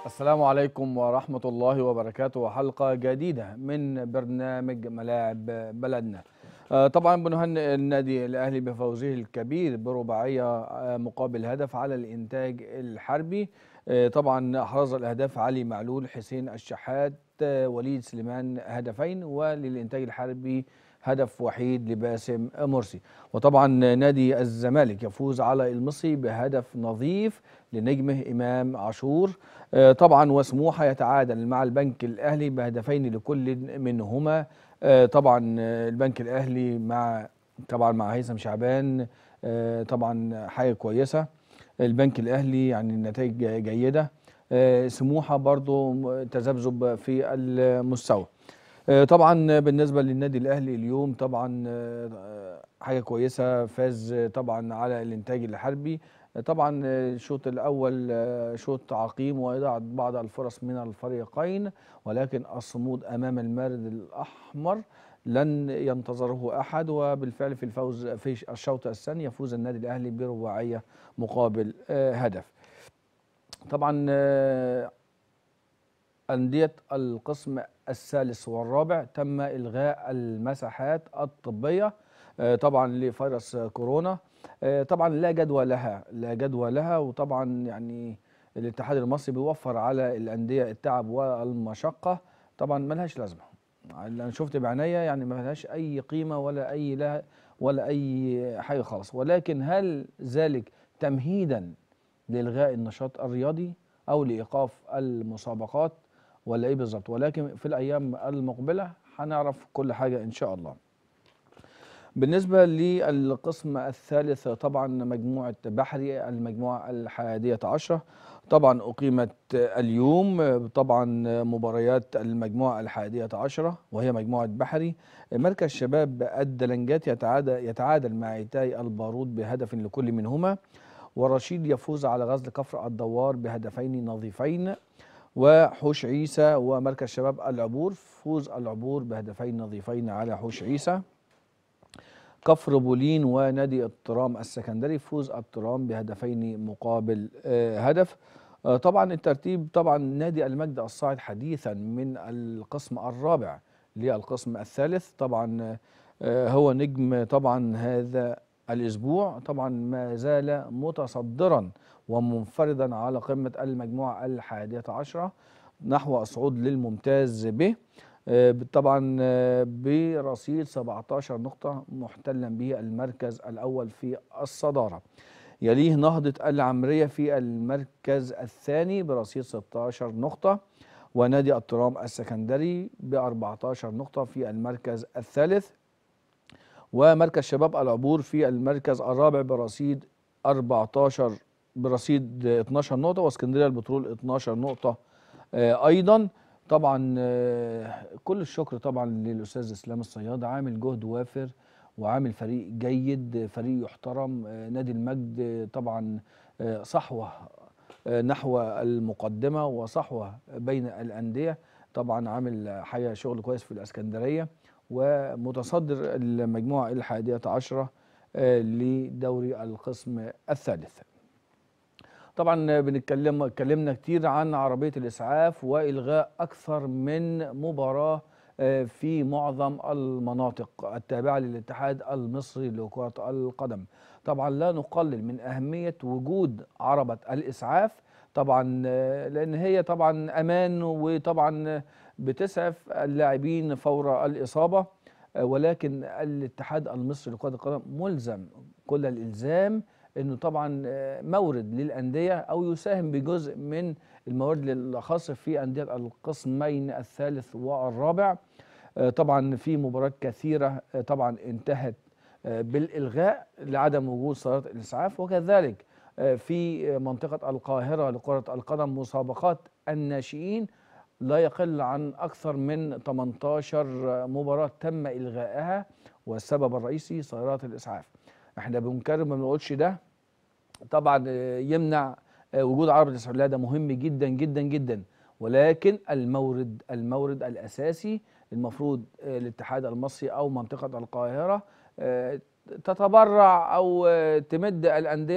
السلام عليكم ورحمة الله وبركاته وحلقة جديدة من برنامج ملاعب بلدنا آه، طبعا بنهنئ النادي الأهلي بفوزه الكبير برباعية آه، مقابل هدف على الإنتاج الحربي آه، طبعا أحرز الأهداف علي معلول حسين الشحات آه، وليد سليمان هدفين وللإنتاج الحربي هدف وحيد لباسم مرسي وطبعا نادي الزمالك يفوز على المصري بهدف نظيف لنجمه إمام عاشور آه، طبعا وسموحة يتعادل مع البنك الأهلي بهدفين لكل منهما آه، طبعا آه، البنك الأهلي مع طبعا مع هيثم شعبان آه، طبعا حاجة كويسة البنك الأهلي يعني النتائج جيدة آه، سموحة برضو تذبذب في المستوى آه، طبعا بالنسبة للنادي الأهلي اليوم طبعا آه، حاجة كويسة فاز آه، طبعا على الإنتاج الحربي آه، طبعا آه، الشوط الأول آه، شوط عقيم وإضاعة بعض الفرص من الفريقين ولكن الصمود أمام المارد الأحمر لن ينتظره أحد وبالفعل في الفوز في الشوط الثاني يفوز النادي الأهلي برباعية مقابل آه، هدف طبعا آه، أندية القسم الثالث والرابع تم إلغاء المساحات الطبية آه، طبعا لفيروس كورونا آه، طبعا لا جدوى لها لا جدوى لها وطبعا يعني الاتحاد المصري بيوفر على الأندية التعب والمشقة طبعا ملهاش لازمة اللي أنا شفت بعينيا يعني ملهاش أي قيمة ولا أي لها ولا أي حاجة خالص ولكن هل ذلك تمهيدا لإلغاء النشاط الرياضي أو لإيقاف المسابقات ولا ايه بالظبط ولكن في الايام المقبله هنعرف كل حاجه ان شاء الله بالنسبه للقسم الثالث طبعا مجموعه بحري المجموعه الحادية عشرة طبعا اقيمت اليوم طبعا مباريات المجموعه الحادية عشرة وهي مجموعه بحري مركز شباب الدلنجات يتعادل يتعادل مع عتاي البارود بهدف لكل منهما ورشيد يفوز على غزل كفر الدوار بهدفين نظيفين وحوش عيسى ومركز شباب العبور فوز العبور بهدفين نظيفين على حوش عيسى كفر بولين ونادي الترام السكندري فوز الترام بهدفين مقابل آه، هدف آه، طبعا الترتيب طبعا نادي المجد الصاعد حديثا من القسم الرابع للقسم الثالث طبعا آه، هو نجم طبعا هذا الاسبوع طبعا ما زال متصدرا ومنفردا على قمه المجموعه الحادية عشرة نحو الصعود للممتاز به آه، طبعا آه، برصيد 17 نقطة محتلا به المركز الأول في الصدارة يليه نهضة العمرية في المركز الثاني برصيد 16 نقطة ونادي الترام السكندري ب 14 نقطة في المركز الثالث ومركز شباب العبور في المركز الرابع برصيد 14 برصيد 12 نقطة واسكندرية البترول 12 نقطة آه، أيضا طبعا آه، كل الشكر طبعا للأستاذ إسلام الصياد عامل جهد وافر وعامل فريق جيد فريق يحترم آه، نادي المجد آه، طبعا آه، صحوة آه، نحو المقدمة وصحوة بين الأندية طبعا عامل حاجة شغل كويس في الإسكندرية ومتصدر المجموعة الحادية عشرة آه، لدوري القسم الثالث طبعا بنتكلم اتكلمنا كتير عن عربية الإسعاف وإلغاء أكثر من مباراة آه، في معظم المناطق التابعة للاتحاد المصري لكرة القدم طبعا لا نقلل من أهمية وجود عربة الإسعاف طبعا آه، لأن هي طبعا أمان وطبعا بتسعف اللاعبين فور الإصابة آه، ولكن الاتحاد المصري لكرة القدم ملزم كل الإلزام انه طبعا آه، مورد للانديه او يساهم بجزء من الموارد الخاصه في انديه القسمين الثالث والرابع آه، طبعا في مباريات كثيره آه، طبعا انتهت آه، بالالغاء لعدم وجود سيارات الاسعاف وكذلك آه، في منطقه القاهره لكره القدم مسابقات الناشئين لا يقل عن اكثر من 18 مباراه تم الغائها والسبب الرئيسي سيارات الاسعاف احنا بنكرر ما بنقولش ده طبعا آه، يمنع آه، وجود عربة الاسعاف لا ده مهم جدا جدا جدا ولكن المورد المورد الاساسي المفروض آه، الاتحاد المصري او منطقه القاهره آه، تتبرع او آه، تمد الانديه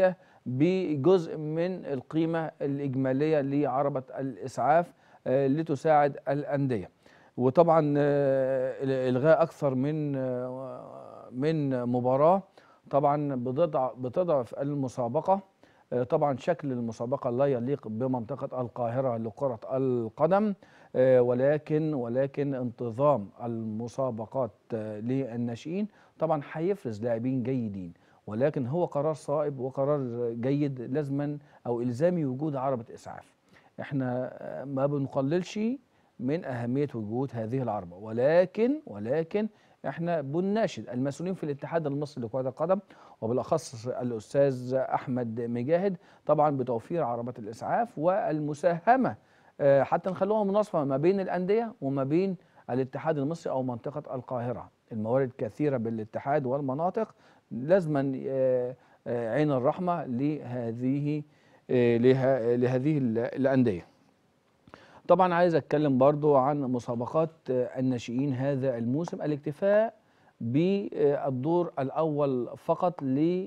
بجزء من القيمة الإجمالية لعربة الإسعاف آه، لتساعد الأندية وطبعا آه، إلغاء أكثر من آه، من مباراة طبعا بتضع- بتضعف المسابقة آه، طبعا شكل المسابقة لا يليق بمنطقة القاهرة لكرة القدم آه، ولكن ولكن انتظام المسابقات آه، للناشئين طبعا هيفرز لاعبين جيدين ولكن هو قرار صائب وقرار جيد لازما او الزامي وجود عربة اسعاف احنا آه، ما بنقللش من اهمية وجود هذه العربة ولكن ولكن احنا بنناشد المسؤولين في الاتحاد المصري لكرة القدم وبالاخص الاستاذ احمد مجاهد طبعا بتوفير عربات الاسعاف والمساهمه آه، حتى نخلوها مناصفه ما بين الانديه وما بين الاتحاد المصري او منطقه القاهره الموارد كثيره بالاتحاد والمناطق لازما آه، آه، عين الرحمه لهذه آه، له- لهذه ال- الانديه طبعا عايز اتكلم برضو عن مسابقات آه، الناشئين هذا الموسم الاكتفاء بالدور الاول فقط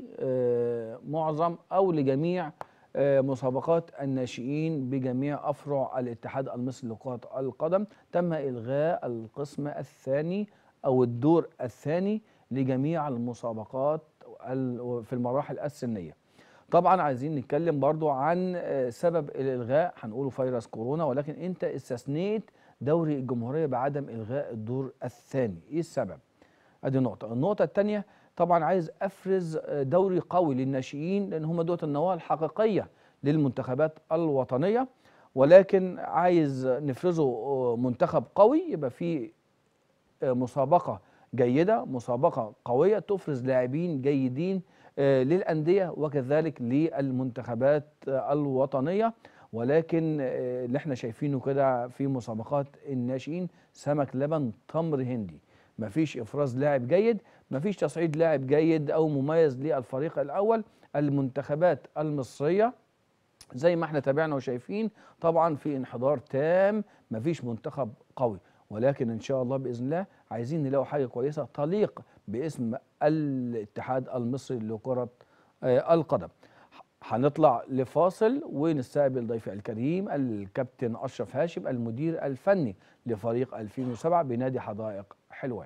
لمعظم او لجميع آه، مسابقات الناشئين بجميع افرع الاتحاد المصري لكره القدم تم الغاء القسم الثاني او الدور الثاني لجميع المسابقات ال- في المراحل السنيه طبعا عايزين نتكلم برضو عن آه، سبب الالغاء هنقوله فيروس كورونا ولكن انت استثنيت دوري الجمهوريه بعدم الغاء الدور الثاني ايه السبب ادي نقطه النقطه الثانيه طبعا عايز افرز آه، دوري قوي للناشئين لان هم دوت النواه الحقيقيه للمنتخبات الوطنيه ولكن عايز نفرزه آه، منتخب قوي يبقى فيه آه، مسابقة جيدة مسابقة قوية تفرز لاعبين جيدين آه، للأندية وكذلك للمنتخبات آه، الوطنية ولكن آه، اللي احنا شايفينه كده في مسابقات الناشئين سمك لبن تمر هندي مفيش افراز لاعب جيد مفيش تصعيد لاعب جيد او مميز للفريق الاول المنتخبات المصريه زي ما احنا تابعنا وشايفين طبعا في انحدار تام مفيش منتخب قوي ولكن ان شاء الله باذن الله عايزين نلاقوا حاجه كويسه تليق باسم الاتحاد المصري لكره آه، القدم هنطلع لفاصل ونستقبل ضيفي الكريم الكابتن اشرف هاشم المدير الفني لفريق 2007 بنادي حدائق حلوان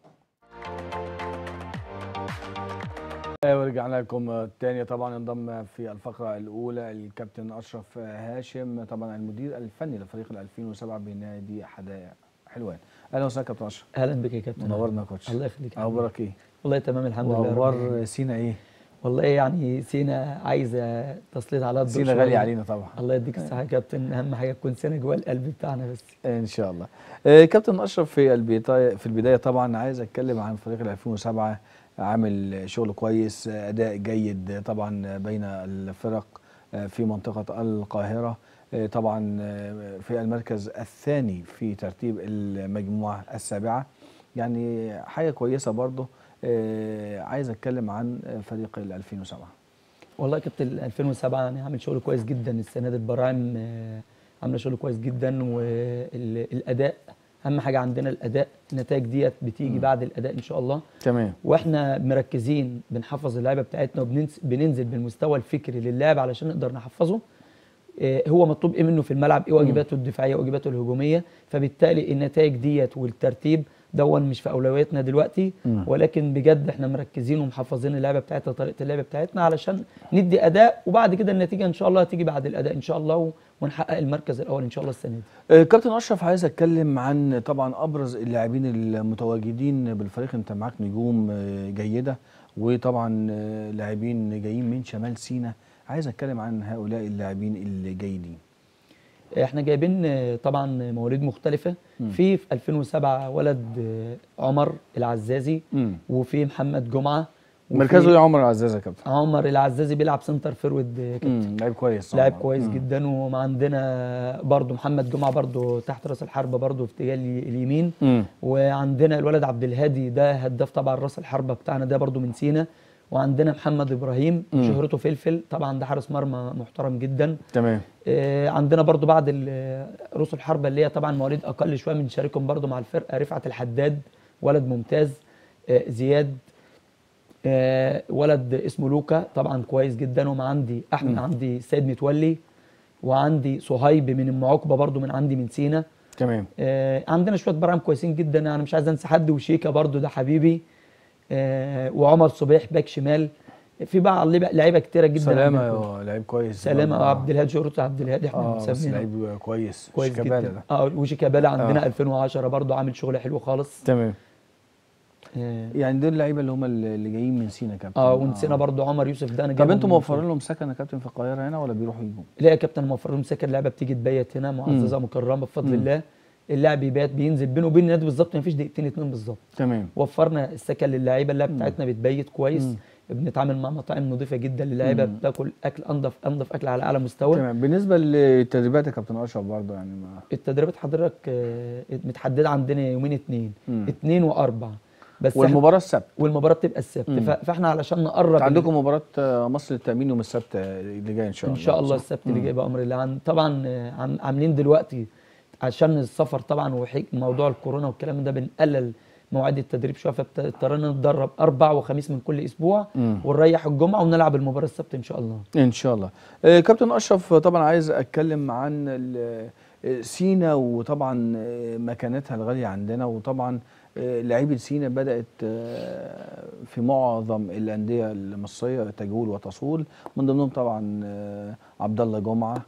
آه، ورجعنا لكم تاني طبعا انضم في الفقرة الأولى الكابتن أشرف هاشم طبعا المدير الفني لفريق ال 2007 بنادي حدائق حلوان أهلا وسهلا كابتن أشرف اهلا بك يا كابتن منورنا يا كوتش الله يخليك يا حبيبي. أخبارك إيه؟ والله تمام الحمد لله رب وأخبار العالمين. سينا إيه؟ والله يعني سينا عايزه تسليط على الضوء سينا شوية. غالية علينا طبعا الله يديك الصحه يا كابتن اهم حاجه تكون سينا جوه القلب بتاعنا بس ان شاء الله آه، كابتن اشرف في البدايه في البدايه طبعا عايز اتكلم عن فريق ال 2007 عامل شغل كويس آه، اداء جيد طبعا بين الفرق آه، في منطقه القاهره آه، طبعا آه، في المركز الثاني في ترتيب المجموعه السابعه يعني حاجه كويسه برضه آه، عايز اتكلم عن فريق ال 2007 والله يا كابتن 2007 يعني عامل شغل كويس جدا السنه دي البراعم آه، عامله شغل كويس جدا والاداء اهم حاجه عندنا الاداء النتائج ديت بتيجي مم. بعد الاداء ان شاء الله تمام واحنا مركزين بنحفظ اللعيبه بتاعتنا وبننزل بالمستوى الفكري للاعب علشان نقدر نحفظه آه، هو مطلوب ايه منه في الملعب ايه واجباته الدفاعيه واجباته الهجوميه فبالتالي النتائج ديت والترتيب دون مش في اولوياتنا دلوقتي مم. ولكن بجد احنا مركزين ومحفظين اللعبه بتاعتنا طريقه اللعب بتاعتنا علشان ندي اداء وبعد كده النتيجه ان شاء الله هتيجي بعد الاداء ان شاء الله و- ونحقق المركز الاول ان شاء الله السنه دي آه، كابتن اشرف عايز اتكلم عن طبعا ابرز اللاعبين المتواجدين بالفريق انت معاك نجوم آه، جيده وطبعا آه، لاعبين جايين من شمال سيناء عايز اتكلم عن هؤلاء اللاعبين الجيدين احنا جايبين آه، طبعا مواليد مختلفه مم. في في 2007 ولد آه، عمر العزازي وفي محمد جمعه وفي مركزه يا عمر عزاز يا كابتن عمر العزازي بيلعب سنتر فيرود آه، كابتن مم، لعيب كويس لاعب عمر. كويس مم. جدا وعندنا برضو محمد جمعه برضو تحت راس الحربه برضو في اتجاه الي- اليمين مم. وعندنا الولد عبد الهادي ده هداف طبعا راس الحربه بتاعنا ده برضو من سينا وعندنا محمد ابراهيم مم. شهرته فلفل طبعا ده حارس مرمى محترم جدا تمام آه، عندنا برضو بعض ال- رؤوس الحربة اللي هي طبعا مواليد اقل شويه بنشاركهم برضو مع الفرقه رفعت الحداد ولد ممتاز آه، زياد آه ولد اسمه لوكا طبعا كويس جدا وما عندي احمد مم. عندي سيد متولي وعندي صهيب من ام عقبه برضو من عندي من سينا تمام آه عندنا شويه براعم كويسين جدا انا مش عايز انسى حد وشيكا برضو ده حبيبي آه وعمر صبيح باك شمال في بقى لعيبه لعيبه كتيره جدا سلامه عندنا كويس. يا لعيب كويس سلامه برضه. اه عبد الهادي جورج عبد الهادي احنا اه بس مسمينه لعيب كويس كويس شيكابالا جدا ده اه وشيكابالا عندنا آه. 2010 برضو عامل شغل حلو خالص تمام اه, يعني دول اللعيبه اللي هم اللي جايين من سينا كابتن آه ونسينا برضو عمر يوسف ده انا طب جايبه انتوا من موفرين لهم سكن يا كابتن في القاهره هنا ولا بيروحوا يجوا؟ لا يا كابتن موفر لهم سكن اللعبه بتيجي تبيت هنا معززه مكرمه بفضل مم. الله اللاعب يبات بينزل بينه وبين النادي بالظبط ما فيش دقيقتين اتنين بالظبط تمام وفرنا السكن للعيبه اللعبه بتاعتنا بتبيت كويس مم. بنتعامل مع مطاعم نظيفه جدا للعيبه مم. بتاكل اكل انضف انضف اكل على اعلى مستوى تمام بالنسبه للتدريبات يا كابتن اشرف برضه يعني ما التدريبات حضرتك آه، متحدده عندنا يومين اتنين مم. اتنين واربع بس إحنا- والمباراه السبت والمباراه بتبقى السبت مم. ف- فاحنا علشان نقرب انت عندكم مباراه آه، مصر للتامين يوم السبت اللي جاي ان شاء ان الله شاء الله صح؟ السبت اللي مم. جاي بامر الله عن طبعا آه، عم- عاملين دلوقتي عشان السفر طبعا وموضوع الكورونا والكلام ده بنقلل مواعيد التدريب شويه فاضطرينا نتدرب اربع وخميس من كل اسبوع مم. ونريح الجمعه ونلعب المباراه السبت ان شاء الله ان شاء الله آه، كابتن اشرف طبعا عايز اتكلم عن ال- آه، سينا وطبعا آه، مكانتها الغاليه عندنا وطبعا آه، لعيبه سينا بدات آه، في معظم الانديه المصريه تجول وتصول من ضمنهم طبعا آه، عبد الله جمعه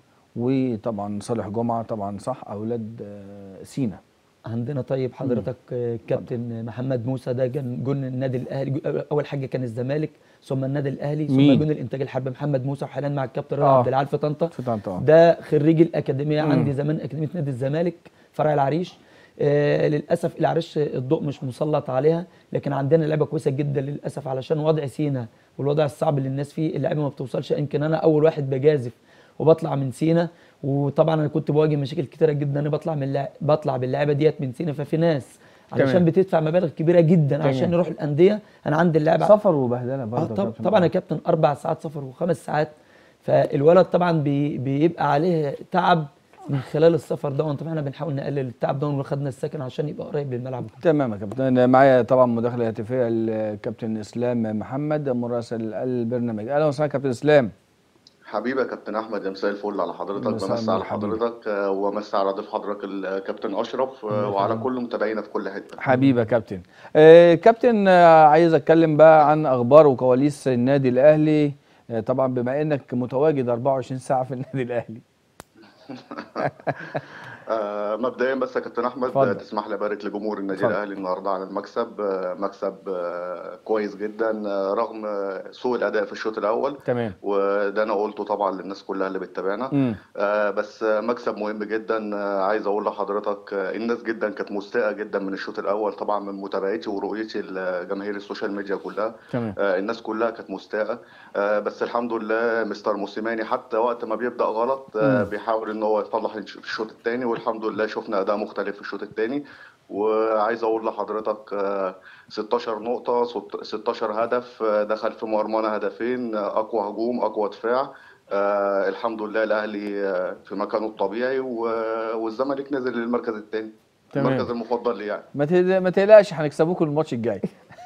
وطبعا صالح جمعه طبعا صح اولاد آه، سينا عندنا طيب حضرتك آه، كابتن محمد موسى ده كان جون النادي الاهلي جو- اول حاجه كان الزمالك ثم النادي الاهلي ثم مين؟ جون الانتاج الحربي محمد موسى وحاليا مع الكابتن رضا آه. عبد العال في طنطا في طنطا ده خريج الاكاديميه مم. عندي زمان اكاديميه نادي الزمالك فرع العريش آه للاسف العريش الضوء مش مسلط عليها لكن عندنا لعبه كويسه جدا للاسف علشان وضع سينا والوضع الصعب اللي الناس فيه اللعيبه ما بتوصلش يمكن انا اول واحد بجازف وبطلع من سينا وطبعا انا كنت بواجه مشاكل كتيره جدا انا بطلع من اللع... بطلع باللعيبه ديت من سينا ففي ناس تمام. علشان بتدفع مبالغ كبيره جدا تمام. عشان يروحوا الانديه انا عندي اللاعب سفر وبهدله آه برضه يا طب كابتن. طبعا يا كابتن اربع ساعات سفر وخمس ساعات فالولد طبعا بي بيبقى عليه تعب من خلال السفر ده طبعا احنا بنحاول نقلل التعب ده وخدنا السكن عشان يبقى قريب للملعب تمام يا كابتن أنا معايا طبعا مداخله هاتفيه الكابتن اسلام محمد مراسل البرنامج اهلا وسهلا كابتن اسلام حبيبي يا كابتن احمد يا مساء الفل على حضرتك مساء بمسي النور على حبيبي. حضرتك آه، ومسي على ضيف حضرتك الكابتن اشرف آه، وعلى كل متابعينا في كل حته حبيبي يا كابتن آه كابتن آه عايز اتكلم بقى عن اخبار وكواليس النادي الاهلي آه طبعا بما انك متواجد 24 ساعه في النادي الاهلي آه، مبدئيا بس يا كابتن احمد اتفضل. آه، تسمح لي ابارك لجمهور النادي اتفضل. الاهلي النهارده على المكسب آه، مكسب آه، كويس جدا آه، رغم آه، سوء الاداء في الشوط الاول تمام وده انا قلته طبعا للناس كلها اللي بتتابعنا امم آه، بس آه، مكسب مهم جدا آه، عايز اقول لحضرتك آه، الناس جدا كانت مستاءة جدا من الشوط الاول طبعا من متابعتي ورؤيتي لجماهير السوشيال ميديا كلها تمام آه، الناس كلها كانت مستاءة آه، بس الحمد لله مستر موسيماني حتى وقت ما بيبدأ غلط آه، مم. بيحاول ان هو يصلح في الشوط الثاني والحمد لله شفنا اداء مختلف في الشوط الثاني وعايز اقول لحضرتك آه، 16 نقطة ست- 16 هدف آه، دخل في مرمانا هدفين آه، اقوى هجوم اقوى دفاع آه الحمد لله الاهلي آه، في مكانه الطبيعي و- والزمالك نزل للمركز الثاني تمام. المركز المفضل لي يعني ما تقل- ما تقلقش هنكسبوكم الماتش الجاي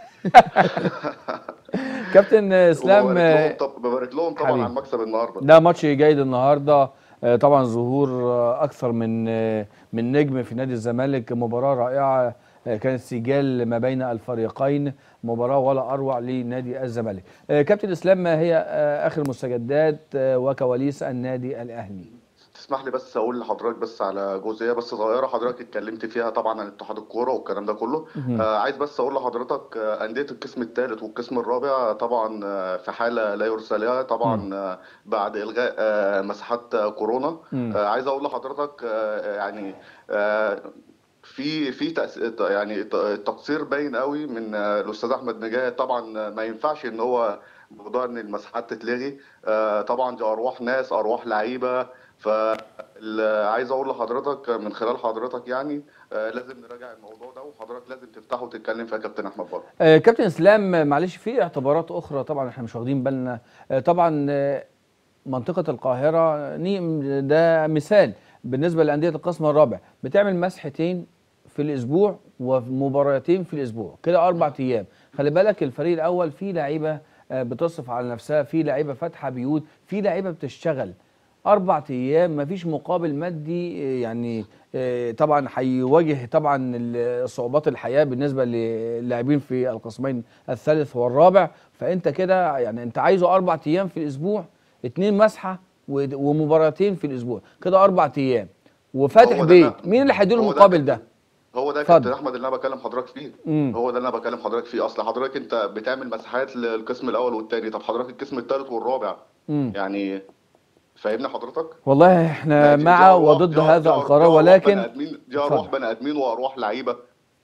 كابتن اسلام وببارك آه، لهم طب ببارك لهم طبعا حبيبي. على المكسب النهارده ده ماتش جيد النهارده آه، طبعا ظهور آه، اكثر من آه، من نجم في نادي الزمالك مباراه رائعه آه، كانت سجال ما بين الفريقين مباراه ولا اروع لنادي الزمالك آه، كابتن اسلام ما هي آه، اخر مستجدات آه، وكواليس النادي الاهلي تسمح لي بس اقول لحضرتك بس على جزئيه بس صغيره حضرتك اتكلمت فيها طبعا عن اتحاد الكوره والكلام ده كله مهم. آه عايز بس اقول لحضرتك آه انديه القسم الثالث والقسم الرابع طبعا آه في حاله لا يرثى لها طبعا آه بعد الغاء آه مساحات آه كورونا مم. آه عايز اقول لحضرتك آه يعني آه في في تأس- يعني ت- تقصير باين قوي من آه، الاستاذ احمد نجاة طبعا آه، ما ينفعش ان هو موضوع ان المساحات تتلغي آه، طبعا دي ارواح ناس ارواح لعيبه فعايز اقول لحضرتك من خلال حضرتك يعني آه، لازم نراجع الموضوع ده وحضرتك لازم تفتحه وتتكلم فيها يا كابتن احمد برضه آه، كابتن اسلام آه، معلش في اعتبارات اخرى طبعا احنا مش واخدين بالنا آه، طبعا آه، منطقه القاهره ني- ده مثال بالنسبه لانديه القسم الرابع بتعمل مسحتين في الاسبوع ومباراتين في الاسبوع كده اربع ايام خلي بالك الفريق الاول فيه لعيبه آه، بتصرف على نفسها في لعيبه فاتحه بيوت في لعيبه بتشتغل اربع ايام مفيش مقابل مادي آه، يعني آه، طبعا هيواجه طبعا ال- صعوبات الحياه بالنسبه للاعبين في القسمين الثالث والرابع فانت كده يعني انت عايزه اربع ايام في الاسبوع اتنين مسحه ود- ومباراتين في الاسبوع كده اربع ايام وفاتح هو ده بيت أنا- مين اللي هيديله هو ده المقابل كابتن- ده هو ده يا اتفضل. كابتن احمد اللي انا بكلم حضرتك فيه مم. هو ده اللي انا بكلم حضرتك فيه اصل حضرتك انت بتعمل مساحات للقسم الاول والثاني طب حضرتك القسم الثالث والرابع مم. يعني فاهمني حضرتك والله احنا دي- دي مع أرواح- وضد دي- هذا دي أرواح- القرار دي أرواح ولكن بني ادمين دي ارواح اتفضل. بني ادمين وارواح لعيبه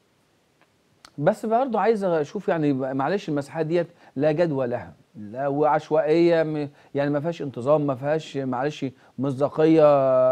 بس برضه عايز اشوف يعني معلش المساحات ديت لا جدوى لها لا وعشوائيه م- يعني ما فيهاش انتظام ما فيهاش معلش مصداقيه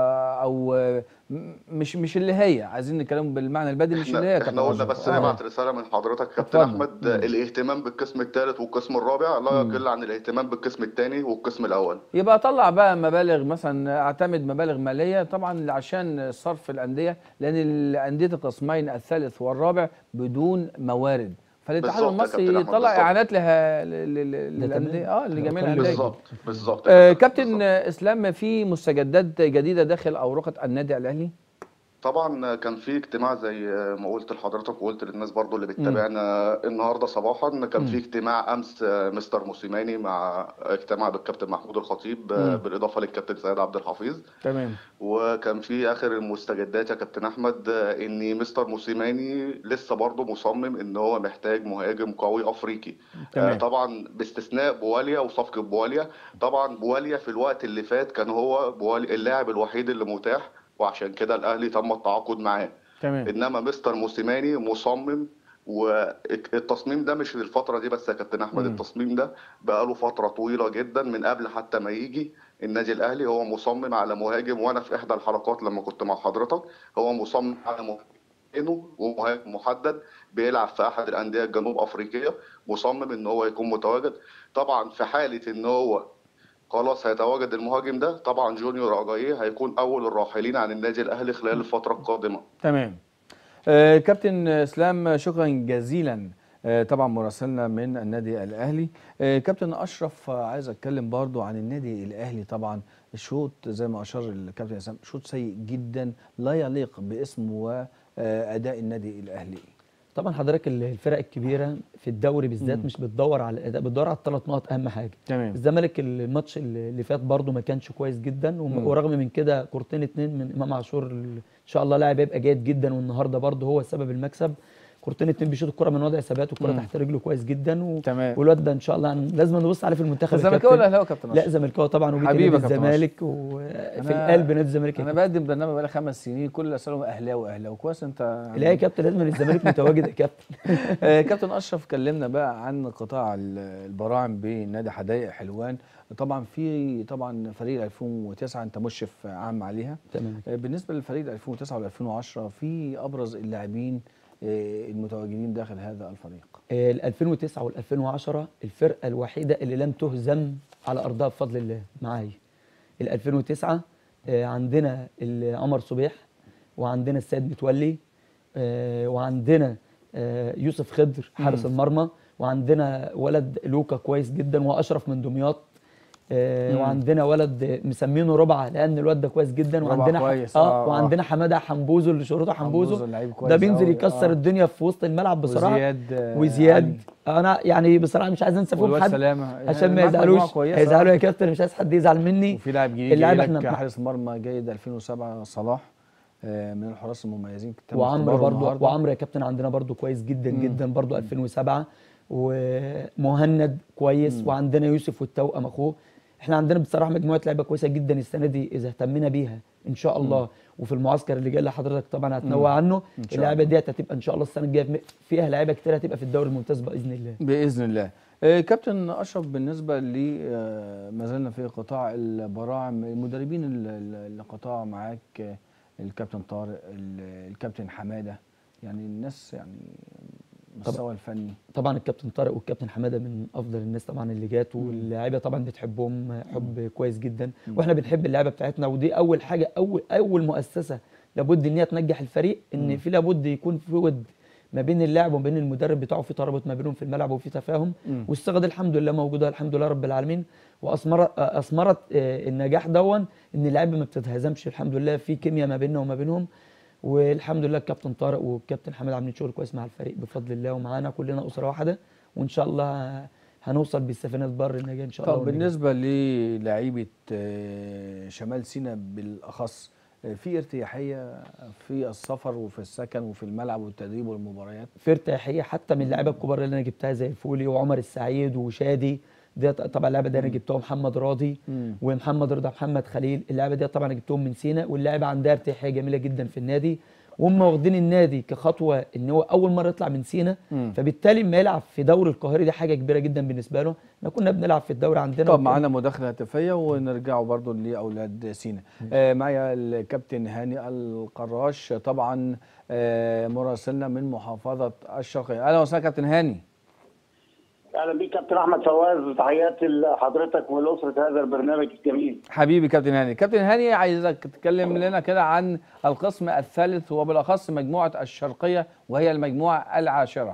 او م- مش مش اللي هي عايزين نتكلم بالمعنى البديهي مش اللي هي احنا كابتن احنا قلنا أشرف. بس آه. نبعت رساله من حضرتك كابتن اتفضل. احمد مم. الاهتمام بالقسم الثالث والقسم الرابع لا يقل عن الاهتمام بالقسم الثاني والقسم الاول يبقى اطلع بقى مبالغ مثلا اعتمد مبالغ ماليه طبعا عشان صرف الانديه لان الانديه القسمين الثالث والرابع بدون موارد فالاتحاد بالظبط يا المصري كابتن أحمد، يطلع بالظبط. اعانات لها ل- ل- ل- ده للانديه تمام. اه لجميع كل- الانديه بالظبط بالظبط آه، يا كابتن بالظبط. آه، اسلام في مستجدات جديده داخل اوراق النادي الاهلي طبعا كان في اجتماع زي ما قلت لحضرتك وقلت للناس برضو اللي بتتابعنا النهارده صباحا كان في اجتماع امس مستر موسيماني مع اجتماع بالكابتن محمود الخطيب مم. بالاضافه للكابتن سيد عبد الحفيظ تمام وكان في اخر المستجدات يا كابتن احمد ان مستر موسيماني لسه برضه مصمم ان هو محتاج مهاجم قوي افريقي تمام. آه، طبعا باستثناء بواليا وصفقه بواليا طبعا بواليا في الوقت اللي فات كان هو بواليا اللاعب الوحيد اللي متاح وعشان كده الاهلي تم التعاقد معاه تمام انما مستر موسيماني مصمم والتصميم ده مش للفتره دي بس يا كابتن احمد مم. التصميم ده بقاله فتره طويله جدا من قبل حتى ما يجي النادي الاهلي هو مصمم على مهاجم وانا في احدى الحلقات لما كنت مع حضرتك هو مصمم على مهاجم ومهاجم محدد بيلعب في احد الانديه الجنوب افريقيه مصمم ان هو يكون متواجد طبعا في حاله ان هو خلاص هيتواجد المهاجم ده طبعا جونيور اجاييه هيكون اول الراحلين عن النادي الاهلي خلال الفتره القادمه تمام آه، كابتن اسلام شكرا جزيلا آه، طبعا مراسلنا من النادي الاهلي آه، كابتن اشرف آه، عايز اتكلم برضو عن النادي الاهلي طبعا الشوط زي ما اشار الكابتن اسلام شوط سيء جدا لا يليق باسم واداء النادي الاهلي طبعا حضرتك ال- الفرق الكبيره في الدوري بالذات مم. مش بتدور على الاداء بتدور على الثلاث نقط اهم حاجه تمام الزمالك الماتش اللي اللي فات برده ما كانش كويس جدا وم- مم. ورغم من كده كورتين اتنين من امام عاشور ال- ان شاء الله لاعب هيبقى جيد جدا والنهارده برده هو سبب المكسب كورتين اتنين بيشوط الكره من وضع ثبات والكره مم. تحت رجله كويس جدا و... تمام والواد ده ان شاء الله هن- لازم نبص عليه في المنتخب الزمالكاوي ولا الكابتن. الاهلاوي يا كابتن لا اشرف زملكاوي طبعا وجيت حبيبي نادي يا كابتن الزمالك وفي أنا- قلب نادي الزمالك انا يا بقدم برنامج بقالي خمس سنين كل اللي اسالهم اهلاوي اهلاوي كويس انت كابتن. لا يا كابتن لازم الزمالك متواجد يا كابتن آه، كابتن اشرف كلمنا بقى عن قطاع ال- البراعم بنادي حدائق حلوان طبعا في طبعا فريق 2009 انت مشرف عام عليها تمام آه، بالنسبه للفريق 2009 و2010 في ابرز اللاعبين آه، المتواجدين داخل هذا الفريق آه، ال 2009 وال 2010 الفرقه الوحيده اللي لم تهزم على ارضها بفضل الله معايا ال 2009 آه، عندنا ال- عمر صبيح وعندنا السيد متولي آه، وعندنا آه، يوسف خضر حارس مم. المرمى وعندنا ولد لوكا كويس جدا واشرف من دمياط آه، مم. وعندنا ولد مسمينه ربعه لان الواد ده كويس جدا ربعة وعندنا ح- كويس، اه, آه، آه. وعندنا حماده حمبوزو اللي شهرته حمبوزو لعيب كويس ده بينزل أوي، يكسر آه. الدنيا في وسط الملعب بصراحه وزياد آه، وزياد انا يعني بصراحه مش عايز انسى علي. فيهم والواد حد سلامه عشان ما معاك مجموعة يزعلوش كويسة. هيزعلوا يا كابتن مش عايز حد يزعل مني وفي لاعب جديد اللاعب جاي احنا لك مع- حارس مرمى جيد 2007 صلاح آه، من الحراس المميزين تم وعمرو اختباره برضو النهاردة. وعمرو يا كابتن عندنا برضو كويس جدا مم. جدا برضو 2007 ومهند كويس مم. وعندنا يوسف والتوأم اخوه احنا عندنا بصراحه مجموعه لعيبه كويسه جدا السنه دي اذا اهتمينا بيها ان شاء الله وفي المعسكر اللي جاي لحضرتك طبعا هتنوع عنه إن شاء اللعيبه ديت هتبقى ان شاء الله السنه الجايه فيها لعيبه كتير هتبقى في الدوري الممتاز باذن الله باذن الله آه، كابتن اشرف بالنسبه لي آه، ما زلنا في قطاع البراعم المدربين ال- ال- القطاع معاك آه، الكابتن طارق ال- الكابتن حماده يعني الناس يعني المستوى الفني طبعا الكابتن طارق والكابتن حماده من افضل الناس طبعا اللي جات واللاعيبه طبعا بتحبهم حب كويس جدا واحنا بنحب اللعيبه بتاعتنا ودي اول حاجه اول اول مؤسسه لابد ان هي تنجح الفريق ان في لابد يكون في ود ما بين اللاعب وما بين المدرب بتاعه في ترابط ما بينهم في الملعب وفي تفاهم والثقه دي الحمد لله موجوده الحمد لله رب العالمين واثمرت اثمرت آه، النجاح دون ان اللعيبه ما بتتهزمش الحمد لله في كيمياء ما بيننا وما بينهم والحمد لله الكابتن طارق والكابتن حماد عاملين شغل كويس مع الفريق بفضل الله ومعانا كلنا اسره واحده وان شاء الله هنوصل بالسفينه بر النجاه ان شاء الله طب والنجاح. بالنسبة للعيبة آه، شمال سيناء بالأخص آه، في ارتياحية في السفر وفي السكن وفي الملعب والتدريب والمباريات في ارتياحيه حتى من اللعيبه الكبار اللي انا جبتها زي الفولي وعمر السعيد وشادي دي طبعا اللعبه دي انا جبتهم محمد راضي مم. ومحمد رضا محمد خليل اللعبه دي طبعا انا جبتهم من سينا واللعبه عندها ارتياحيه جميله جدا في النادي وهم واخدين النادي كخطوه ان هو اول مره يطلع من سينا مم. فبالتالي لما يلعب في دوري القاهره دي حاجه كبيره جدا بالنسبه له احنا كنا بنلعب في الدوري عندنا طب وكان- معانا مداخلة هاتفية ونرجعوا برضو لأولاد سينا آه معايا الكابتن هاني القراش طبعا آه مراسلنا من محافظة الشرقية أهلا وسهلا كابتن هاني اهلا بيك كابتن احمد فواز تحياتي لحضرتك ولاسره هذا البرنامج الجميل حبيبي كابتن هاني كابتن هاني عايزك تتكلم لنا كده عن القسم الثالث وبالأخص مجموعة الشرقية وهي المجموعة العاشرة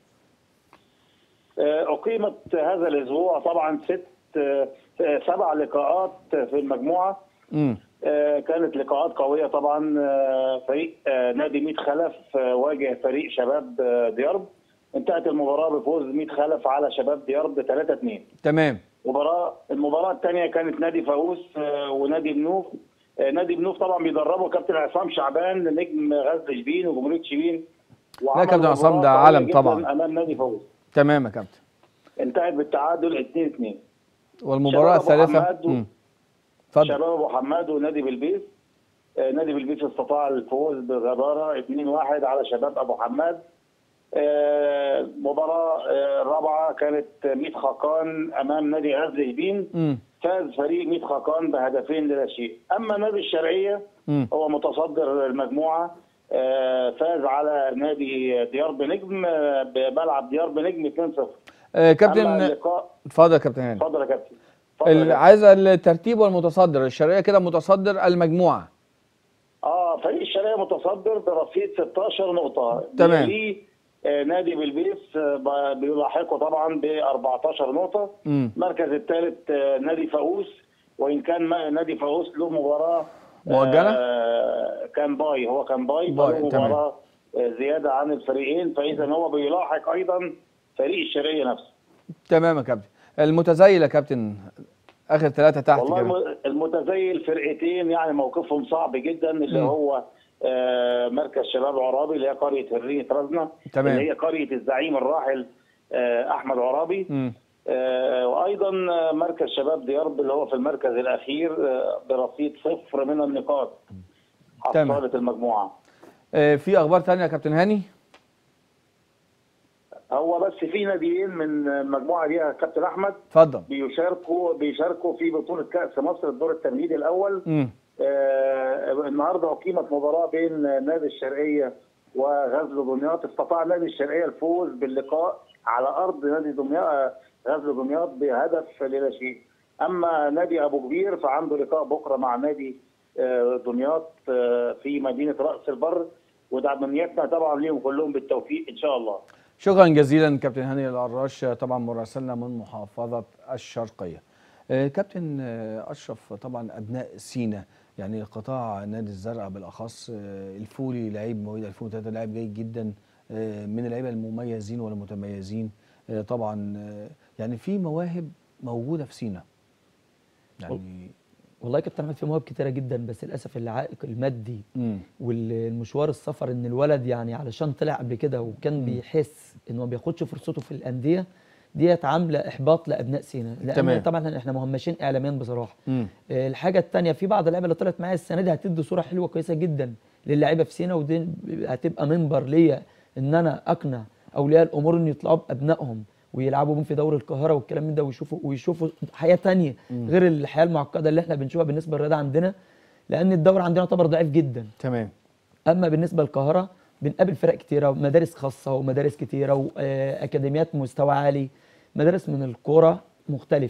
آه، اقيمت هذا الاسبوع طبعا ست آه، آه، سبع لقاءات في المجموعه امم آه، كانت لقاءات قويه طبعا آه، فريق آه، نادي ميت خلف آه، واجه فريق شباب آه، ديارب انتهت المباراه بفوز ميت خلف على شباب ديارب 3 2 تمام مباراة المباراة الثانية كانت نادي فاووس آه، ونادي بنوف آه، نادي بنوف طبعا بيدربه كابتن عصام شعبان نجم غزل شبين وجمهورية شبين وعمل كابتن عصام مباراة ده قوية عالم جداً طبعاً. امام نادي فاووس تمام يا كابتن انتهت بالتعادل 2 2 والمباراة شباب أبو الثالثة حماد و- مم. اتفضل شباب ابو حماد ونادي بلبيس آه، نادي بلبيس استطاع الفوز بغدارة 2 1 على شباب ابو حماد آه، المباراة آه، الرابعة كانت ميت خاقان امام نادي غزل شبين امم فاز فريق ميت خاقان بهدفين لا شيء اما نادي الشرقيه امم هو متصدر المجموعه آه، فاز على نادي ديار بنجم آه، بملعب ديار بنجم 2-0 آه اما كابتن اللقاء اتفضل يا كابتن هاني اتفضل يا كابتن اتفضل يا ال- كابتن. عايز الترتيب والمتصدر الشرقية كده متصدر المجموعة اه فريق الشرقيه متصدر برصيد 16 نقطه تمام. يليه آه، نادي بلبيس آه، ب- بيلاحقه طبعا ب 14 نقطه امم المركز الثالث آه، نادي فاووس وان كان ما- نادي فاووس له مباراه مؤجلة؟ آه، كان باي هو كان باي باي، فله تمام. مباراه آه، زياده عن الفريقين فاذا هو بيلاحق ايضا فريق الشرقيه نفسه تمام يا كابتن المتزايل يا كابتن اخر ثلاثة تحت والله كده الم- المتزيل فرقتين يعني موقفهم صعب جدا اللي مم. هو آه، مركز شباب عرابي اللي هي قريه هريه رزنه تمام. اللي هي قريه الزعيم الراحل آه، احمد عرابي امم آه، وايضا آه، مركز شباب ديارب اللي هو في المركز الاخير آه، برصيد صفر من النقاط تمام. حصلت المجموعه آه في اخبار ثانية يا كابتن هاني هو بس في ناديين من المجموعه دي يا كابتن احمد اتفضل بيشاركوا بيشاركوا في بطوله كاس مصر الدور التمهيدي الاول امم آه، النهارده اقيمت مباراه بين نادي الشرقيه وغزل دمياط استطاع نادي الشرقيه الفوز باللقاء على ارض نادي دمياط آه، غزل دمياط بهدف لا شيء اما نادي ابو كبير فعنده لقاء بكره مع نادي آه، دمياط آه، في مدينه راس البر ودعمنياتنا طبعا ليهم كلهم بالتوفيق ان شاء الله شكرا جزيلا كابتن هاني القراش طبعا مراسلنا من محافظة الشرقية آه، كابتن آه، أشرف طبعا أبناء سينا يعني قطاع نادي الزرقاء بالأخص آه، الفولي لعيب مواليد 2003 لاعب جيد جدا آه، من اللعيبة المميزين والمتميزين آه، طبعا آه، يعني في مواهب موجودة في سينا يعني والله يا كابتن احمد في مواهب كتيره جدا بس للاسف العائق المادي مم. والمشوار السفر ان الولد يعني علشان طلع قبل كده وكان بيحس انه ما بياخدش فرصته في الانديه ديت عامله احباط لابناء سينا لان تمام. طبعا احنا مهمشين اعلاميا بصراحه مم. آه، الحاجه الثانيه في بعض اللعيبه اللي طلعت معايا السنه دي هتدي صوره حلوه كويسه جدا للاعيبه في سينا ودي هتبقى منبر ليا ان انا اقنع اولياء الامور ان يطلعوا بابنائهم ويلعبوا بهم في دوري القاهره والكلام من ده ويشوفوا ويشوفوا حياه تانية غير الحياه المعقده اللي احنا بنشوفها بالنسبه للرياضه عندنا لان الدوري عندنا يعتبر ضعيف جدا تمام اما بالنسبه للقاهره بنقابل فرق كتيره ومدارس خاصه ومدارس كتيره واكاديميات مستوى عالي مدارس من الكوره مختلفه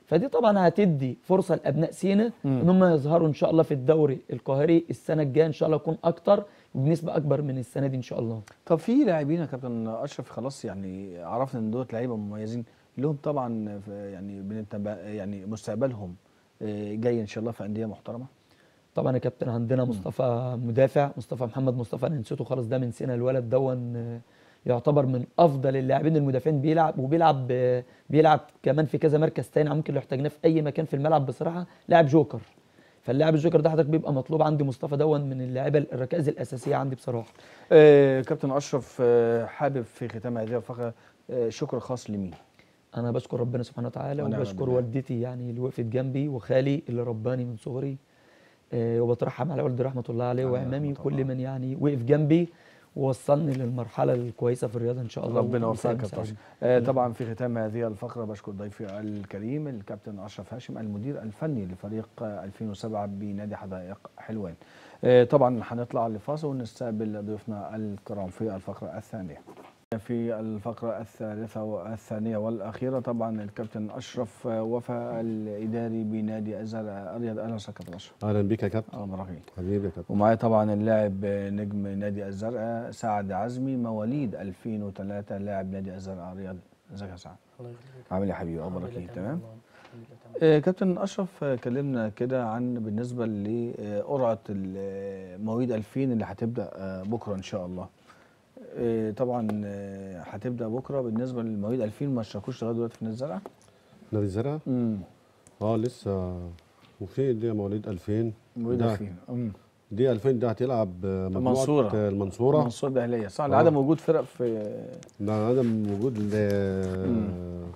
فدي طبعا هتدي فرصه لابناء سينا ان هم يظهروا ان شاء الله في الدوري القاهري السنه الجايه ان شاء الله يكون اكتر وبنسبه اكبر من السنه دي ان شاء الله طب في لاعبين يا كابتن اشرف خلاص يعني عرفنا ان دول لعيبه مميزين لهم طبعا في- يعني بنتبع يعني مستقبلهم آه، جاي ان شاء الله في انديه محترمه طبعا يا كابتن عندنا مصطفى مدافع مصطفى محمد مصطفى انا نسيته خالص ده من سنه الولد دون آه، يعتبر من افضل اللاعبين المدافعين بيلعب وبيلعب آه، بيلعب كمان في كذا مركز تاني ممكن لو احتاجناه في اي مكان في الملعب بصراحه لاعب جوكر فاللاعب الجوكر ده حضرتك بيبقى مطلوب عندي مصطفى دون من اللعيبه الركائز الاساسيه عندي بصراحه آه، كابتن اشرف آه، حابب في ختام هذه الفقره آه، شكر خاص لمين انا بشكر ربنا سبحانه وتعالى ونعم وبشكر بالله. والدتي يعني اللي وقفت جنبي وخالي اللي رباني من صغري آه، وبترحم على والدي رحمه الله عليه عليه وعمامي رحمة وكل الله. من يعني وقف جنبي ووصلني للمرحله الكويسه في الرياضه ان شاء الله ربنا ومساعد- يوفقك يا مساعد. كابتن آه، طبعا في ختام هذه الفقره بشكر ضيفي الكريم الكابتن اشرف هاشم المدير الفني لفريق آه، 2007 بنادي حدائق حلوان آه، طبعا هنطلع لفاصل ونستقبل ضيوفنا الكرام في الفقره الثانيه في الفقرة الثالثة والثانية والأخيرة طبعا الكابتن أشرف آه، وفاء الإداري بنادي الزرقاء أريد أهلا وسهلا كابتن أشرف اهلا بك يا كابتن أهلا بك حبيبي يا كابتن ومعايا طبعا اللاعب نجم نادي الزرقاء سعد عزمي مواليد 2003 لاعب نادي الزرقاء رياض ازيك يا سعد الله يخليك عامل ايه يا حبيبي اخبارك الحمد ايه لله تمام والله. الحمد لله تمام آه كابتن اشرف آه، كلمنا كده عن بالنسبه لقرعه مواليد 2000 اللي هتبدا آه، بكره ان شاء الله آه طبعا آه، هتبدا بكره بالنسبه للمواليد 2000 ما اشتركوش لغايه دلوقتي في نادي الزرقاء نادي الزرقاء امم اه لسه وفي دي مواليد 2000 مواليد ده 2000 امم دي 2000 ده هتلعب آه، مجموعه المنصورة. آه، المنصوره منصور الاهليه صح آه. العدم موجود فرق في ده عدم وجود ل-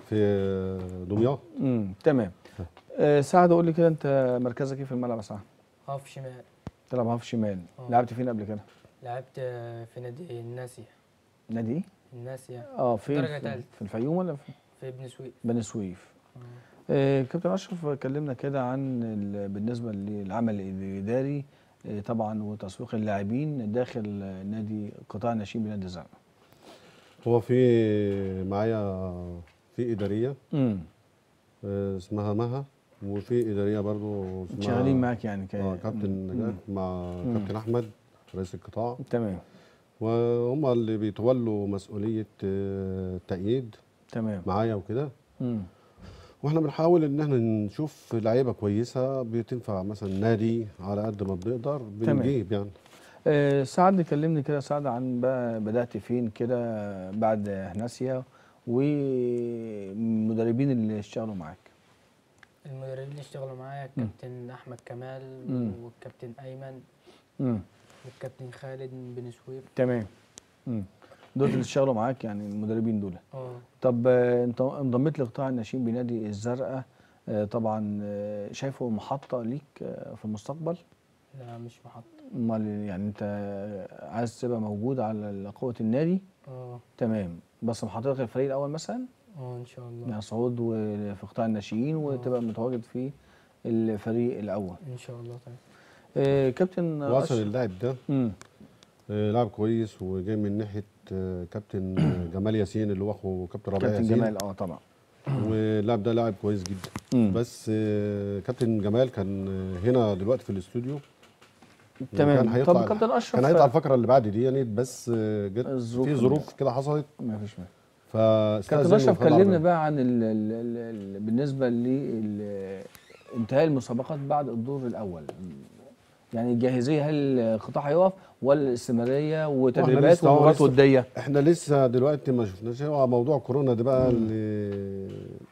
في دمياط امم تمام آه سعد قول لي كده انت مركزك ايه في الملعب يا سعد؟ هاف شمال تلعب هاف شمال آه. لعبت فين قبل كده؟ لعبت آه، في نادي الناسية نادي ايه؟ الناسية اه فين؟ درجة في, تالتة. في الفيوم ولا في في ابن سويف بني سويف؟ آه. آه كابتن اشرف كلمنا كده عن ال- بالنسبه للعمل الاداري آه طبعا وتسويق اللاعبين داخل آه، نادي قطاع الناشئين بنادي الزرقاء. هو في معايا في اداريه امم آه، اسمها مها وفي اداريه برضو اسمها شغالين معاك يعني ك... اه كابتن نجاة مع كابتن احمد رئيس القطاع تمام وهم اللي بيتولوا مسؤوليه آه، التأييد تمام معايا وكده امم واحنا بنحاول ان احنا نشوف لعيبه كويسه بتنفع مثلا نادي على قد ما بنقدر بنجيب يعني آه سعد كلمني كده سعد عن بقى بدات فين كده بعد هناسيا والمدربين اللي اشتغلوا معاك. المدربين اللي اشتغلوا معايا الكابتن احمد كمال مم. والكابتن ايمن امم والكابتن خالد من بن سويف تمام امم دول اللي اشتغلوا معاك يعني المدربين دول اه طب آه، انت انضميت لقطاع الناشئين بنادي الزرقاء آه، طبعا آه، شايفه محطه ليك آه، في المستقبل لا مش محط امال يعني انت عايز تبقى موجود على قوه النادي اه تمام بس محطتك الفريق الاول مثلا اه ان شاء الله يعني صعود و- في قطاع الناشئين وتبقى متواجد في الفريق الاول ان شاء الله تمام آه، كابتن واصل أشرف- اللاعب ده مم. آه، لاعب كويس وجاي من ناحيه آه، كابتن آه، جمال ياسين اللي هو اخو كابتن ربيع كابتن ياسين جمال اه طبعا واللاعب ده لاعب كويس جدا مم. بس آه، كابتن جمال كان آه، هنا دلوقتي في الاستوديو تمام. كان هيطلع طب كابتن أشرف- كان هيطلع الفقره اللي بعد دي يعني بس آه، جت الظروف في ظروف كده حصلت ما فيش مانع فاستاذن كابتن اشرف وخد كلمنا عربية. بقى عن ال ال ال ال بالنسبه لانتهاء المسابقات بعد الدور الاول يعني الجاهزيه هل القطاع هيقف ولا الاستمراريه وتدريبات لسه- هو ومباريات لسه- وديه احنا لسه دلوقتي ما شفناش هو موضوع كورونا ده بقى اللي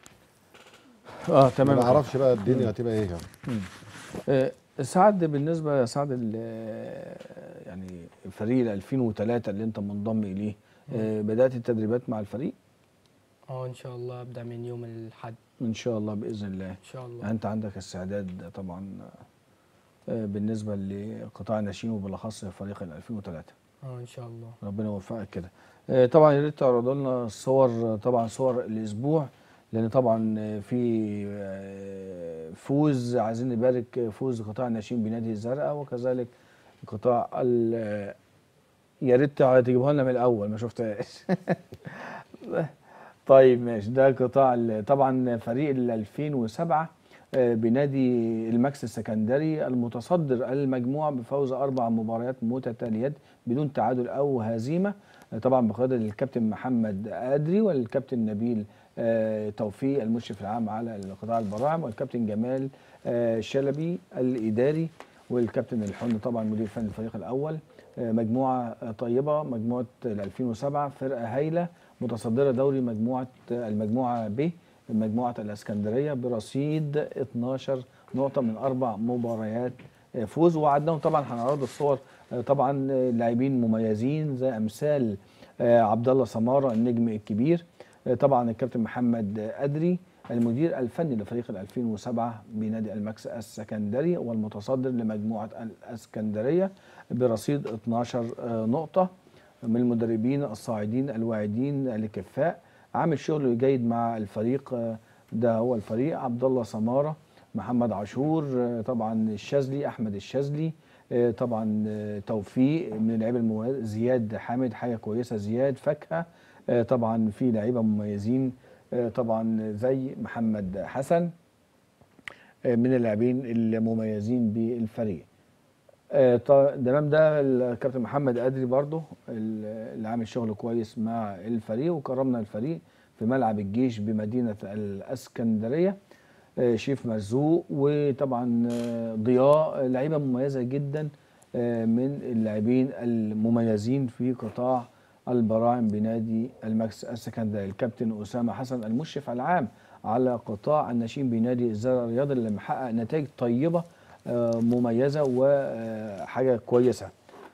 اه ما تمام نعرفش بقى الدنيا هتبقى ايه يعني. آه، سعد بالنسبه يا سعد ال- يعني فريق ال 2003 اللي انت منضم اليه آه، بدات التدريبات مع الفريق اه ان شاء الله ابدا من يوم الاحد ان شاء الله باذن الله ان شاء الله يعني انت عندك استعداد طبعا آه، بالنسبه لقطاع الناشئين وبالاخص فريق ال 2003 اه ان شاء الله ربنا يوفقك كده آه، طبعا يا ريت تعرضوا لنا صور طبعا صور الاسبوع لان طبعا آه، في آه، فوز عايزين نبارك فوز قطاع الناشئين بنادي الزرقاء وكذلك قطاع ال آه، يا ريت تجيبوها لنا من الاول ما شفتهاش طيب ماشي ده قطاع ال- طبعا فريق ال 2007 آه، بنادي الماكس السكندري المتصدر المجموعه بفوز اربع مباريات متتاليات بدون تعادل او هزيمه آه، طبعا بقياده الكابتن محمد ادري والكابتن نبيل آه، توفيق المشرف العام على قطاع البراعم والكابتن جمال آه، شلبي الاداري والكابتن الحن طبعا مدير فني الفريق الاول آه، مجموعه آه، طيبه مجموعه ال 2007 فرقه هايله متصدره دوري مجموعه آه، المجموعه ب مجموعه الاسكندريه برصيد 12 نقطه من اربع مباريات آه، فوز وعدناهم طبعا هنعرض الصور آه، طبعا آه، لاعبين مميزين زي امثال آه، عبد الله سماره النجم الكبير آه، طبعا الكابتن محمد آه، ادري المدير الفني لفريق ال 2007 بنادي الماكس السكندري والمتصدر لمجموعه الاسكندريه برصيد 12 آه، نقطه من المدربين الصاعدين الواعدين الكفاء عامل شغل جيد مع الفريق آه، ده هو الفريق عبد الله سماره محمد عاشور آه، طبعا الشاذلي احمد الشاذلي آه، طبعا آه، توفيق من اللعيبه المميزه زياد حامد حاجه كويسه زياد فاكهه آه، طبعا في لعيبه مميزين آه، طبعا زي محمد حسن آه، من اللاعبين المميزين بالفريق آه، ط- تمام ده الكابتن محمد ادري برضه ال- اللي عامل شغل كويس مع الفريق وكرمنا الفريق في ملعب الجيش بمدينه الاسكندريه آه، شيف مرزوق وطبعا آه، ضياء لعيبه مميزه جدا آه، من اللاعبين المميزين في قطاع البراعم بنادي الماكس السكندري الكابتن اسامه حسن المشرف العام على قطاع الناشئين بنادي الزرع الرياضي اللي محقق نتائج طيبه آه، مميزه وحاجه كويسه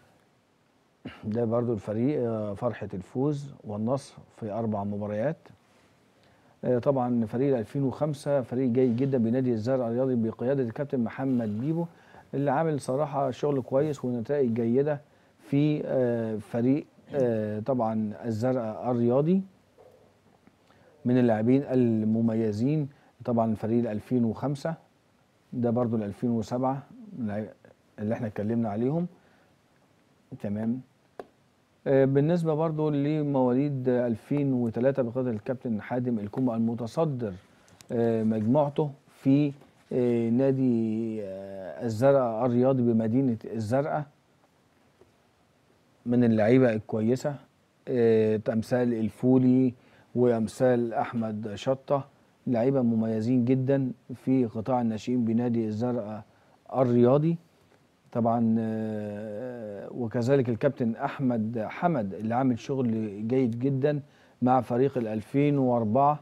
ده برضو الفريق آه، فرحه الفوز والنصر في اربع مباريات آه، طبعا فريق 2005 فريق جيد جدا بنادي الزرع الرياضي بقياده الكابتن محمد بيبو اللي عامل صراحه شغل كويس ونتائج جيده في آه، فريق آه، طبعا الزرع الرياضي من اللاعبين المميزين طبعا فريق 2005 ده برضو ال 2007 اللي اللي احنا اتكلمنا عليهم تمام آه، بالنسبة برضو لمواليد 2003 بقيادة الكابتن حاتم الكومة المتصدر آه، مجموعته في آه، نادي آه، الزرقاء الرياضي بمدينة الزرقاء من اللعيبة الكويسة آه، أمثال الفولي وأمثال أحمد شطة لعيبة مميزين جدا في قطاع الناشئين بنادي الزرقاء الرياضي طبعا آه، وكذلك الكابتن احمد حمد اللي عامل شغل جيد جدا مع فريق ال 2004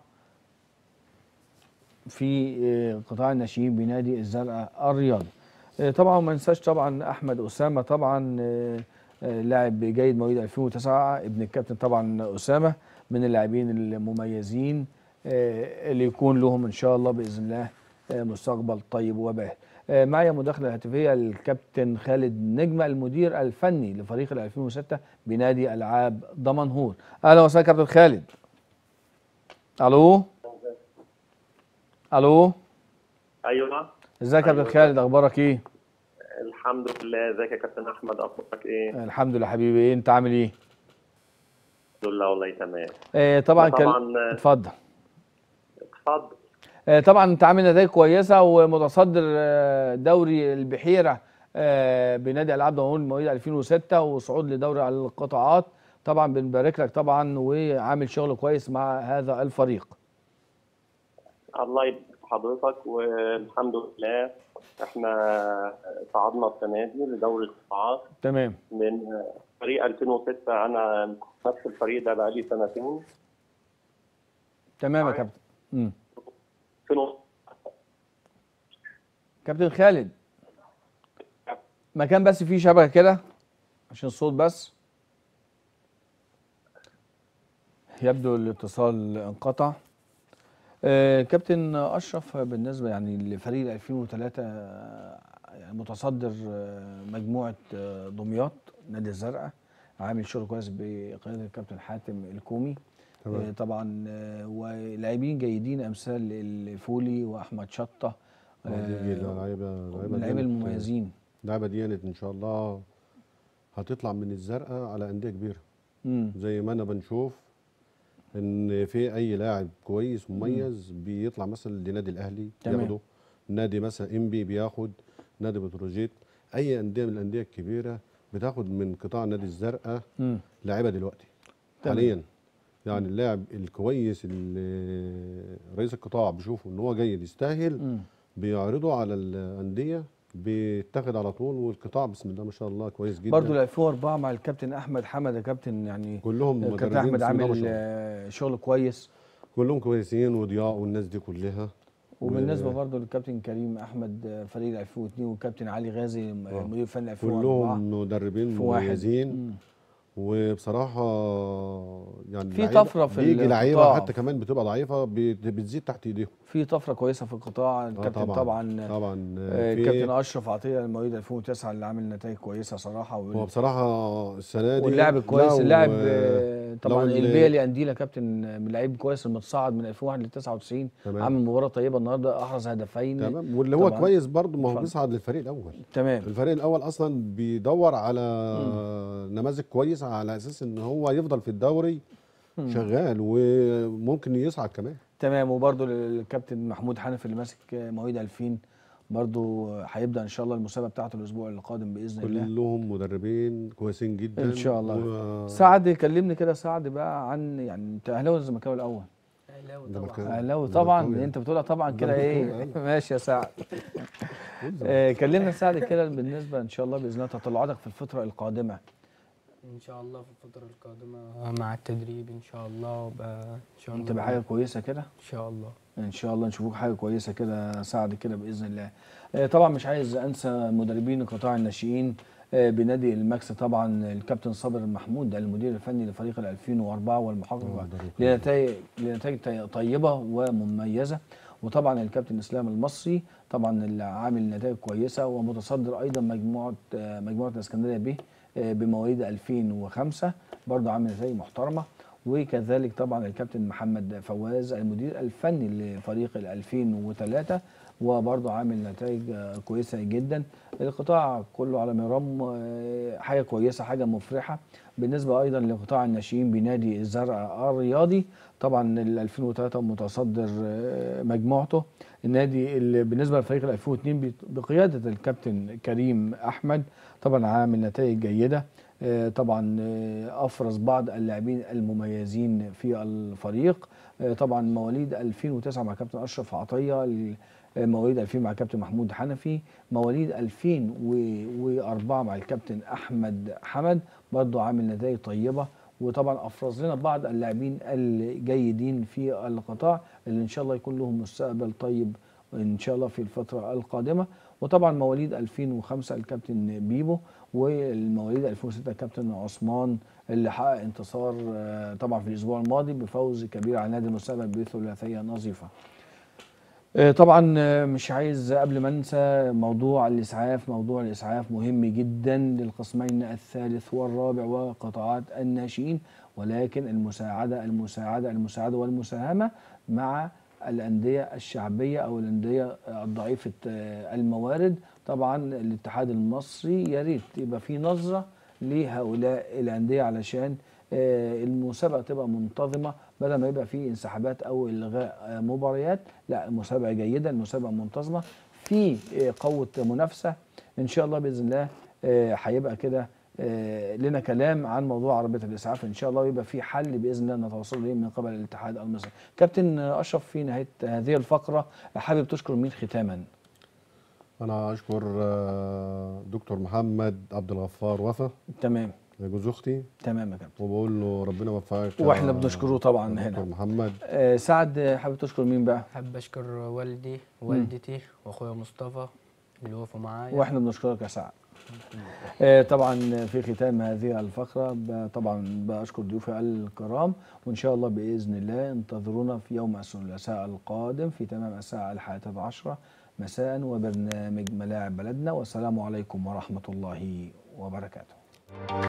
في آه، قطاع الناشئين بنادي الزرقاء الرياضي آه، طبعا ما ننساش طبعا احمد اسامه طبعا آه، آه، لاعب جيد مواليد 2009 ابن الكابتن طبعا اسامه من اللاعبين المميزين آه، اللي يكون لهم ان شاء الله باذن الله آه، مستقبل طيب وباهر آه، معي مداخله هاتفيه الكابتن خالد نجمه المدير الفني لفريق ال 2006 بنادي العاب دمنهور اهلا وسهلا كابتن خالد الو الو ايوه ازيك يا كابتن أيوة. خالد اخبارك ايه الحمد لله ازيك يا كابتن احمد اخبارك ايه الحمد لله حبيبي ايه انت عامل ايه الحمد لله والله تمام آه، طبعا كان طبعا اتفضل اتفضل آه، طبعا انت عامل نتائج كويسه ومتصدر آه، دوري البحيره آه، بنادي العاب دمنهور مواليد 2006 وصعود لدوري على القطاعات طبعا بنبارك لك طبعا وعامل شغل كويس مع هذا الفريق الله يبارك في حضرتك والحمد لله احنا صعدنا السنه دي لدوري القطاعات تمام من فريق 2006 انا نفس الفريق ده بقالي سنتين تمام يا معايا. كابتن مم. 2000 كابتن خالد مكان بس فيه شبكه كده عشان الصوت بس يبدو الاتصال انقطع آه كابتن اشرف بالنسبه يعني لفريق 2003 آه، يعني متصدر آه، مجموعه آه، دمياط نادي الزرقاء عامل شغل كويس بقياده الكابتن حاتم الكومي تمام. آه، طبعا آه، ولاعبين جيدين امثال الفولي واحمد شطه آه، دي آه، لعيبه من لعيبه اللعيبه ديانت- المميزين اللعيبه ديانت ان شاء الله هتطلع من الزرقاء على انديه كبيره امم زي ما انا بنشوف ان في اي لاعب كويس مميز بيطلع مثلا لنادي الاهلي تمام. ياخده نادي مثلا انبي بياخد نادي بتروجيت اي انديه من الانديه الكبيره بتاخد من قطاع نادي الزرقاء مم. لاعيبه دلوقتي تمام. حاليا يعني اللاعب الكويس اللي رئيس القطاع بيشوفه ان هو جيد يستاهل مم. بيعرضه على الانديه بيتاخد على طول والقطاع بسم الله ما شاء الله كويس جدا برضه ال 2004 مع الكابتن احمد حمد يا كابتن يعني كلهم كابتن مدربين احمد بسم الله ما عامل شاء الله. آه، شغل كويس كلهم كويسين وضياء والناس دي كلها وبالنسبه برضه للكابتن كريم احمد آه، فريق 2002 والكابتن علي غازي آه، مدير فني 2004 كلهم مدربين في واحد مميزين مم. وبصراحه يعني في لعيبة- طفرة في بيجي لعيبه القطاع. حتى كمان بتبقى ضعيفه بت- بتزيد تحت ايديهم في طفره كويسه في القطاع الكابتن طبعا, طبعا طبعا آه، في- الكابتن اشرف عطيه المواليد 2009 اللي عامل نتائج كويسه صراحه هو وال- بصراحه السنه دي واللاعب الكويس لو- اللاعب آه، طبعا لو ال- البيلي انديلا كابتن من لعيب كويس المتصاعد من 2001 ل 99 تمام. عامل مباراه طيبه النهارده احرز هدفين تمام واللي هو طبعاً. كويس برضه ما هو اتفضل. بيصعد للفريق الاول تمام الفريق الاول اصلا بيدور على نماذج كويسه على اساس ان هو يفضل في الدوري شغال وممكن يصعد كمان تمام وبرده الكابتن محمود حنفي اللي ماسك مواليد 2000 برضو هيبدا ان شاء الله المسابقه بتاعته الاسبوع القادم باذن الله كلهم مدربين كويسين جدا ان شاء الله و... سعد كلمني كده سعد بقى عن يعني انت اهلاوي ولا زملكاوي الاول اهلاوي ده طبعا مكان- اهلاوي ده طبعا مكاوي. انت بتقولها طبعا كده مكاوي، ايه أيوة. ماشي يا سعد آه، كلمنا سعد كده بالنسبه ان شاء الله باذن الله تطلعاتك في الفتره القادمه ان شاء الله في الفتره القادمه مع التدريب ان شاء الله وبقى ان شاء الله انت بحاجه كويسه كده ان شاء الله ان شاء الله نشوفوك حاجه كويسه كده سعد كده باذن الله آه، طبعا مش عايز انسى مدربين قطاع الناشئين آه، بنادي الماكس طبعا الكابتن صابر محمود المدير الفني لفريق ال 2004 والمحقق لنتائج لنتائج طي- طيبه ومميزه وطبعا الكابتن اسلام المصري طبعا اللي عامل نتائج كويسه ومتصدر ايضا مجموعه آه، مجموعه الاسكندريه به آه، بمواليد 2005 برضه عامل نتائج محترمه وكذلك طبعا الكابتن محمد فواز المدير الفني لفريق ال 2003 وبرضه عامل نتائج آه، كويسه جدا القطاع كله على مرام آه، حاجه كويسه حاجه مفرحه بالنسبه ايضا لقطاع الناشئين بنادي الزرع الرياضي طبعا ال 2003 متصدر آه، مجموعته النادي اللي بالنسبه لفريق ال 2002 بت- بقياده الكابتن كريم احمد طبعا عامل نتائج جيده آه، طبعا آه، افرز بعض اللاعبين المميزين في الفريق آه، طبعا مواليد 2009 مع كابتن اشرف عطيه ال- آه، مواليد 2000 مع كابتن محمود حنفي مواليد 2004 مع الكابتن احمد حمد برضه عامل نتائج طيبه وطبعا افرز لنا بعض اللاعبين الجيدين في القطاع اللي ان شاء الله يكون لهم مستقبل طيب ان شاء الله في الفتره القادمه وطبعا مواليد 2005 الكابتن بيبو والمواليد 2006 الكابتن عثمان اللي حقق انتصار آه، طبعا في الاسبوع الماضي بفوز كبير على نادي المستقبل بثلاثيه نظيفه آه، طبعا آه، مش عايز قبل ما انسى موضوع الاسعاف موضوع الاسعاف مهم جدا للقسمين الثالث والرابع وقطاعات الناشئين ولكن المساعده المساعده المساعده والمساهمه مع الانديه الشعبيه او الانديه الضعيفه آه، الموارد طبعا الاتحاد المصري يا ريت يبقى في نظره لهؤلاء الانديه علشان آه، المسابقه تبقى منتظمه بدل ما يبقى في انسحابات او الغاء آه، مباريات لا المسابقه جيده المسابقه منتظمه في آه، قوه منافسه ان شاء الله باذن الله آه، هيبقى كده آه، لنا كلام عن موضوع عربيه الاسعاف ان شاء الله ويبقى في حل باذن الله نتوصل اليه من قبل الاتحاد المصري. كابتن آه، اشرف في نهايه هذه الفقره حابب تشكر مين ختاما؟ انا اشكر آه، دكتور محمد عبد الغفار وفا تمام جوز اختي تمام يا كابتن. وبقول له ربنا يوفقك يا واحنا بنشكره طبعا دكتور هنا. محمد آه، سعد آه، حابب تشكر مين بقى؟ حابب اشكر والدي ووالدتي واخويا مصطفى اللي وقفوا معايا واحنا بنشكرك يا سعد. آه، طبعا في ختام هذه الفقره ب- طبعا بشكر ضيوفي الكرام وان شاء الله باذن الله انتظرونا في يوم الثلاثاء القادم في تمام الساعه الحادية عشرة مساء وبرنامج ملاعب بلدنا والسلام عليكم ورحمه الله وبركاته.